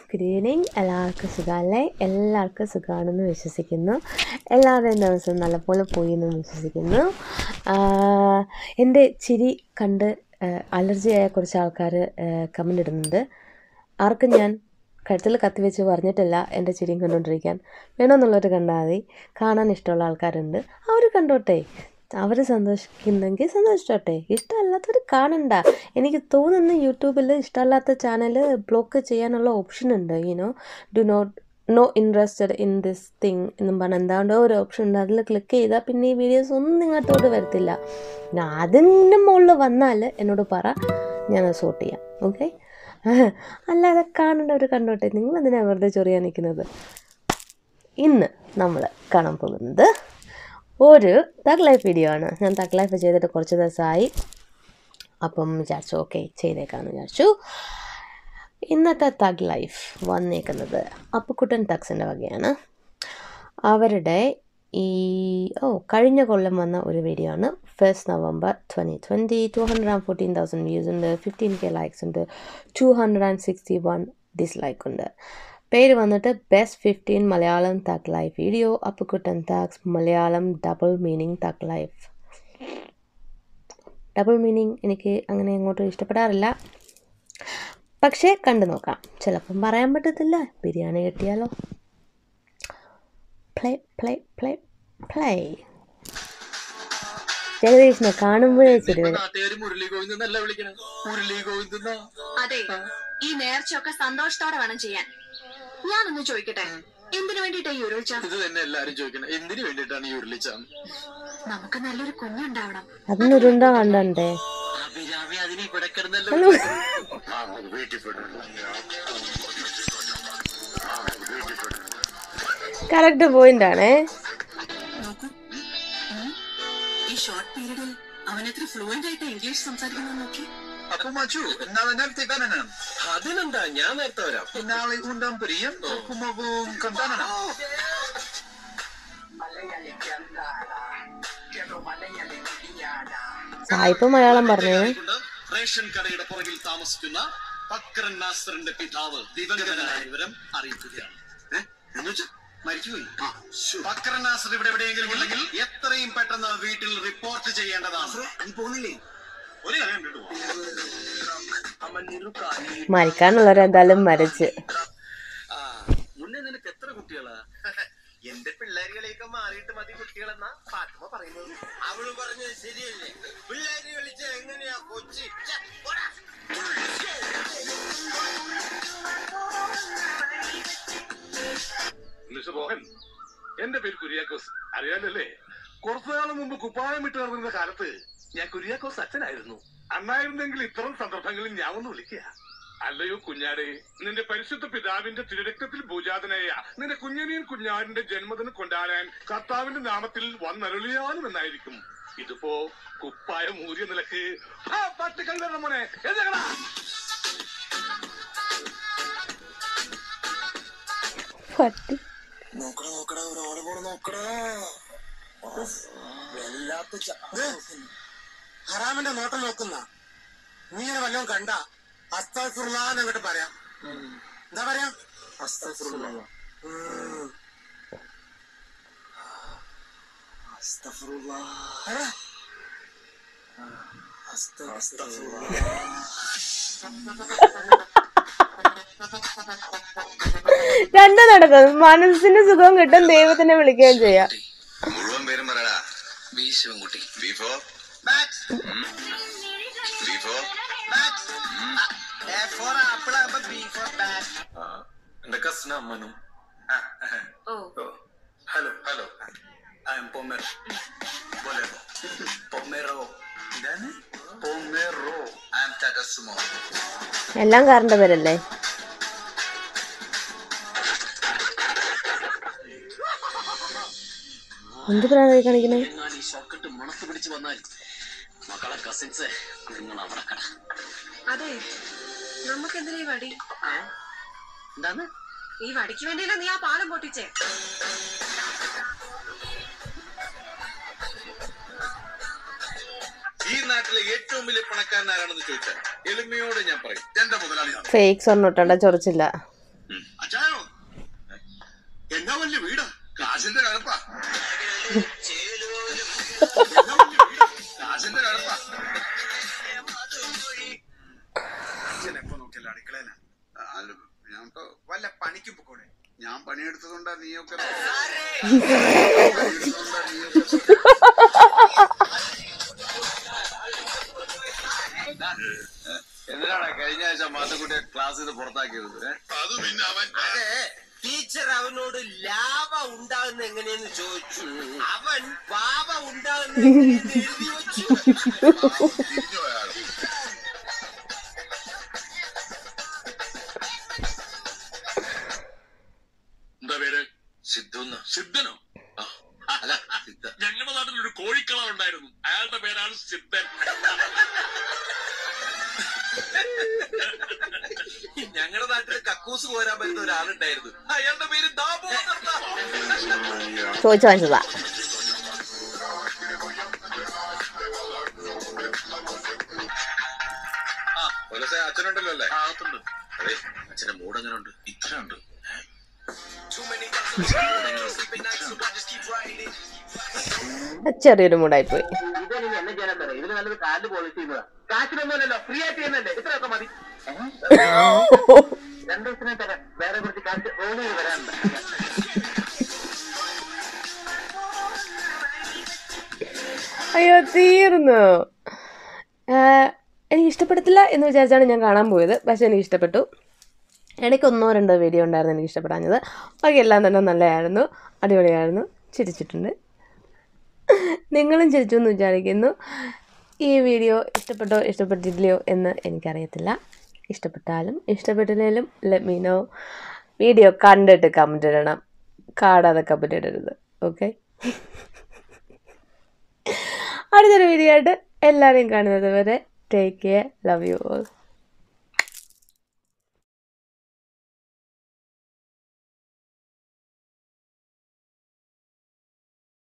Good evening എല്ലാവർക്കും സുഖമല്ലേ എല്ലാവർക്കും സുഖമാണെന്ന് വിശ്വസിക്കുന്നു എല്ലാവരുടെയും ദിവസം നല്ലപോലെ പോയി എന്ന് വിശ്വസിക്കുന്നു ആഹ് എൻ്റെ ചിരി കണ്ട് അലർജിയായ കുറച്ച് ആൾക്കാർ കമൻ്റ് ഇടുന്നുണ്ട് ആർക്കും ഞാൻ കഴുത്തിൽ കത്തി വെച്ച് പറഞ്ഞിട്ടില്ല എൻ്റെ ചിരിയും കണ്ടുകൊണ്ടിരിക്കാൻ വേണമെന്നുള്ളവർ കണ്ടാൽ മതി കാണാൻ ഇഷ്ടമുള്ള ആൾക്കാരുണ്ട് അവർ കണ്ടോട്ടെ അവർ സന്തോഷിക്കുന്നെങ്കിൽ സന്തോഷിച്ചോട്ടെ ഇഷ്ടമല്ലാത്തവർ കാണണ്ട എനിക്ക് തോന്നുന്നു യൂട്യൂബിൽ ഇഷ്ടമല്ലാത്ത ചാനൽ ബ്ലോക്ക് ചെയ്യാനുള്ള ഓപ്ഷൻ ഉണ്ട് you know do not no interested in this thing എന്നും പറഞ്ഞ് എന്താണ്ടോ ഒരു ഓപ്ഷൻ ഉണ്ട് അതിൽ ക്ലിക്ക് ചെയ്താൽ പിന്നെ ഈ വീഡിയോസ് ഒന്നും ഇങ്ങോട്ടോട്ട് വരത്തില്ല പിന്നെ അതിൻ്റെ മുകളിൽ വന്നാൽ എന്നോട് പറ ഞാനത് സോർട്ട് ചെയ്യാം ഓക്കെ അല്ലാതെ കാണേണ്ടവർ കണ്ടോട്ടെ നിങ്ങൾ എന്തിനാണ് വെറുതെ ചൊറിയാൻ നിൽക്കുന്നത് ഇന്ന് നമ്മൾ കാണാൻ പോകുന്നത് ഒരു തഗ് ലൈഫ് വീഡിയോ ആണ് ഞാൻ തഗ് ലൈഫ് ചെയ്തിട്ട് കുറച്ച് ദിവസമായി അപ്പം വിചാരിച്ചു ഓക്കെ ചെയ്തേക്കാമെന്ന് വിചാരിച്ചു ഇന്നത്തെ തഗ് ലൈഫ് വന്നേക്കുന്നത് അപ്പുക്കുട്ടൻ തഗ്സിൻ്റെ വകയാണ് അവരുടെ ഈ ഓ കഴിഞ്ഞ കൊല്ലം വന്ന ഒരു വീഡിയോ ആണ് first November twenty twenty two hundred and fourteen thousand views ഉണ്ട് ഫിഫ്റ്റീൻ കെ ലൈക്സ് ഉണ്ട് two hundred and sixty one dislike ഉണ്ട് പേര് വന്നിട്ട് best fifteen Malayalam thug life video Appukuttan താക്സ് Malayalam double meaning thug life double meaning എനിക്ക് അങ്ങനെ അങ്ങോട്ട് ഇഷ്ടപ്പെടാറില്ല പക്ഷേ കണ്ടു നോക്കാം ചിലപ്പം പറയാൻ പറ്റത്തില്ല ബിരിയാണി കിട്ടിയാലോ പ്ലേ പ്ലേ പ്ലേ പ്ലേ ജഗദീഷിനെ കാണുമ്പോഴേ ചിരി വരും നാട്ടുകാര് മുരളി ഗോവിന്ദ് എന്നല്ല വിളിക്കണേ മുരളി ഗോവിന്ദ് അതെ ഈ നേർച്ചയൊക്കെ സന്തോഷത്തോടെ വേണം ചെയ്യാൻ ഞാനൊന്ന് ചോദിക്കട്ടെ എന്തിനു വേണ്ടിട്ടാ ഈ ഉരുൾച്ച ഇത് തന്നെ എല്ലാരും ചോദിക്കണേ എന്തിനു വേണ്ടിയിട്ടാണ് ഈ ഉരുളിച്ചാന്ന് നമുക്ക് നല്ലൊരു കുഞ്ഞുണ്ടാവണം അതിനൊരുണ്ട കണ്ടേ അഭിരാമി അതിന് ഇവിടെ കിടന്നല്ലോ ഹലോ വീട്ടിൽ കറക്റ്റ് പോയിന്റ് ആണേ നോക്കൂ ഉം. ഈ ഷോർട്ട് പീരീഡിൽ അവൻ എത്ര ഫ്ലുവന്റ് ആയിട്ട് ഇംഗ്ലീഷ് സംസാരിക്കുന്നു നോക്കി അപ്പൊ മച്ചു നാളെ നേരത്തെ കാണാനാണ് അതിനെന്താ ഞാൻ നേരത്തെ വരാം നാളെ ഉണ്ടാൻ പ്രിയം കുമ്മവും കണ്ടാനാണ് സായിപ്പ് മലയാളം പറഞ്ഞു റേഷൻ കടയുടെ പുറകിൽ താമസിക്കുന്ന പക്രൻ നാസറിന്റെ പിതാവ് ദിവംഗതനായ വിവരം അറിയിക്കുകയാണ് ഏ? എന്നുവെച്ചാ മരിച്ചുപോയി പക്രൻ നാസർ ഇവിടെ എവിടെയെങ്കിലും ഉണ്ടെങ്കിൽ എത്രയും പെട്ടെന്ന് വീട്ടിൽ റിപ്പോർട്ട് ചെയ്യേണ്ടതാണ് നീ പോകുന്നില്ലേ ഒരു കാര്യം കണ്ടിട്ട് പോ. മരിക്കാനുള്ളവരെന്തായാലും മരിച്ച് ആ, മുന്നേ നിനക്ക് എത്ര കുട്ടികളാ എന്റെ പിള്ളേരുകളെയൊക്കെ മാറിയിട്ട് മതി കുട്ടികളെന്നാ ഫാത്തിമ പറയുന്നത് അവള് പറഞ്ഞത് ശരിയല്ലേ പിള്ളേര് കളിച്ച എങ്ങനെയാ കൊച്ചി ഛെ, പോടാ. മിസ്റ്റർ മോഹൻ എന്റെ പേര് കുര്യാക്കോസ് അറിയാലല്ലേ കുറച്ചു നാൾ മുമ്പ് കുപ്പായം വിട്ട് നടന്നിരുന്ന കാലത്ത് ഞാൻ കുര്യാക്കോസ് അച്ഛനായിരുന്നു അന്നായിരുന്നെങ്കിൽ ഇത്തരം സന്ദർഭങ്ങളിൽ ഞാൻ ഒന്ന് വിളിക്കുക അല്ലയോ കുഞ്ഞാടെ നിന്റെ പരിശുദ്ധ പിതാവിന്റെ തിരുരക്തത്തിൽ ഭൂജാതനായ നിന്റെ കുഞ്ഞനിയൻ കുഞ്ഞാടിന്റെ ജന്മദിനം കൊണ്ടാടാൻ കർത്താവിന്റെ നാമത്തിൽ വന്നരുളിയാനും എന്നായിരിക്കും ഇതിപ്പോ കുപ്പായം മൂരിയ നിലക്ക് ആ, പട്ടിക്കളുടെ മോനെ എഴുതേക്കടാ പട്ടി നോക്കടാ നോക്കടാ ഒരാളെ പോണ നോക്കടാ വല്ലാത്ത ച- ദേ, ഹറാമിന്റെ നോട്ടം നോക്കുന്ന നീ ഇങ്ങനെ വല്ലതും കണ്ട അസ്താഫുർലാന്ന് അങ്ങോട്ട് പറയാം എന്താ പറയാ അസ്താഫുർല രണ്ടും നടക്കും മനസ്സിന് സുഖം കിട്ടും ദൈവത്തിനെ വിളിക്കുകയും ചെയ്യാം മുഴുവൻ പേരും പറയടാ ബി ശിവൻകുട്ടി ബീഫോ ബീഫോ എന്റെ കസിന അമ്മനും oh hello hello I am പൊമേർ ബോലേറോ പൊമേറോ എന്താണ് പൊമേറോ ഐ ആം ടാറ്റ സുമോ എല്ലാം കാറിന്റെ പേരല്ലേ എന്ത് പ്രാണി കാണിക്കണേ എന്നാൽ ഈ ഷോക്കട്ട് മണത്ത് പിടിച്ച് വന്നാൽ മക്കളെ കസിൻസ് നിങ്ങൾ അവിടെ കട അതെ നമുക്ക് എന്തിനാ ഈ വടി എന്താണ് ഈ വടിക്ക് വേണ്ടിയല്ലേ നീ ആ പാലം പൊട്ടിച്ചേ ഈ നാട്ടിലെ ഏറ്റവും വലിയ പണക്കാരൻ ആരാണെന്ന് ചോദിച്ചാൽ എളിമയോടെ ഞാൻ പറയും എന്റെ മുതലാളിയാണ് ഫേക്ക് സ്വർണ്ണം ഇട്ടണ്ട ചൊറിച്ചില്ല ഉം. എന്നാ വലിയ വീടാ കാശിന്റെ കഴപ്പാ കാശിന്റെ കഴപ്പാ എപ്പോ നോക്കിയല്ലോ അടുക്കളയില അല്ല ഞാൻ ഇപ്പൊ വല്ല പണിക്കും പോക്കോടെ ഞാൻ പണിയെടുത്തതുകൊണ്ടാ നീയൊക്കെ എന്തിനാണ് കഴിഞ്ഞ ആഴ്ച മാത്തക്കുട്ടിയെ ക്ലാസ്സിൽ നിന്ന് പുറത്താക്കിയത് ഏ? അത് പിന്നെ അവൻ അതെ ടീച്ചർ അവനോട് ലാഭ ഉണ്ടാകുന്ന എങ്ങനെയെന്ന് ചോദിച്ചു അവൻ വാവ ഉണ്ടാകുന്ന എങ്ങനെയെന്ന് എഴുതി വെച്ചു തിരിഞ്ഞു പോയാള് എന്താ പേര് സിദ്ധു സിദ്ധനോ അല്ല സിദ്ധ ഞങ്ങളുടെ നാട്ടിൽ ഒരു കോഴിക്കളർ ഉണ്ടായിരുന്നു അയാളുടെ പേരാണ് സിദ്ധൻ ഞങ്ങളുടെ നാട്ടിൽ കക്കൂസ് പോരാൻ പറ്റുന്ന ഒരാളുണ്ടായിരുന്നു അയാളുടെ പേര് ദാമോദർ ചോദിച്ചു വാങ്ങിച്ചതാ ആ പോലീസെ അച്ഛനുണ്ടല്ലോ അല്ലേ അകത്തുണ്ട് അതെ അച്ഛന്റെ മൂഡ് എങ്ങനെ ഉണ്ട് ഇത്ര ഉണ്ട് ചെറിയൊരു മൂടായിപ്പോയി ഇതിന് എന്നെ ചെയ്യാൻ തരാം ഇതിന് നല്ലത് കാർഡ് പോളിസി ചെയ്യുന്നതാ കാശിനൊന്നുമല്ലല്ലോ ഫ്രീ ആയിട്ട് ചെയ്യുന്നുണ്ട് ഇത്രയൊക്കെ മതി രണ്ടു ദിവസത്തിനെ തരാം വേറെ കുറച്ച് കാശ് റോൾ ചെയ്ത് വരാനുണ്ട് അയ്യോ തീർന്നു ആഹ് എനിക്ക് ഇഷ്ടപ്പെടത്തില്ല എന്ന് വിചാരിച്ചാണ് ഞാൻ കാണാൻ പോയത് പക്ഷെ എനിക്ക് ഇഷ്ടപ്പെട്ടു ഇടയ്ക്ക് ഒന്നോ രണ്ടോ വീഡിയോ ഉണ്ടായിരുന്നു എനിക്ക് ഇഷ്ടപ്പെടാഞ്ഞത് ബാക്കി എല്ലാം തന്നെ നല്ലതായിരുന്നു അടിപൊളിയായിരുന്നു ചിരിച്ചിട്ടുണ്ട് നിങ്ങളും ചിരിച്ചു എന്ന് വിചാരിക്കുന്നു ഈ വീഡിയോ ഇഷ്ടപ്പെട്ടോ ഇഷ്ടപ്പെട്ടില്ലയോ എന്ന് എനിക്കറിയത്തില്ല ഇഷ്ടപ്പെട്ടാലും ഇഷ്ടപ്പെട്ടില്ലെങ്കിലും ലെമീനോ വീഡിയോ കണ്ടിട്ട് കമൻറ്റ് ഇടണം കാണാതെ കമൻറ്റ് ഇടരുത് ഓക്കെ അടുത്തൊരു വീഡിയോ ആയിട്ട് എല്ലാവരെയും കാണുന്നത് വരെ take care love you all